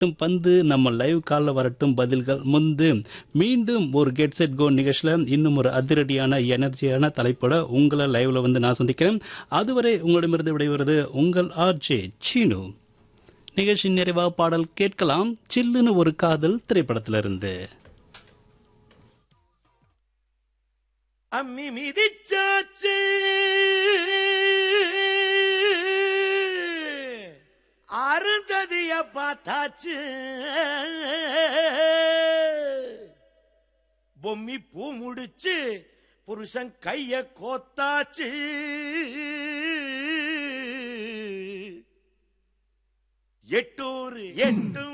வரட்டும் பந்து நம்ம லைவ் காலில் வரட்டும் பதில்கள் முந்து மீண்டும் ஒரு கெட் செட் கோ நிகழ்ச்சியில் இன்னும் ஒரு அதிரடியான எனர்ஜியான தலைப்போட உங்களை லைவ்ல வந்து நான் சந்திக்கிறேன் அதுவரை உங்களிடமிருந்து விடைபெறுவது உங்கள் ஆர்ஜே சீனு நிகழ்ச்சி நிறைவா பாடல் கேட்கலாம் சில்லுன்னு ஒரு காதல் திரைப்படத்திலிருந்து அம்மி மிதிச்சாச்சு அருந்ததிய பார்த்தாச்சு பொம்மி பூ முடிச்சு புருஷன் கைய கோத்தாச்சு எட்டூர் எட்டும்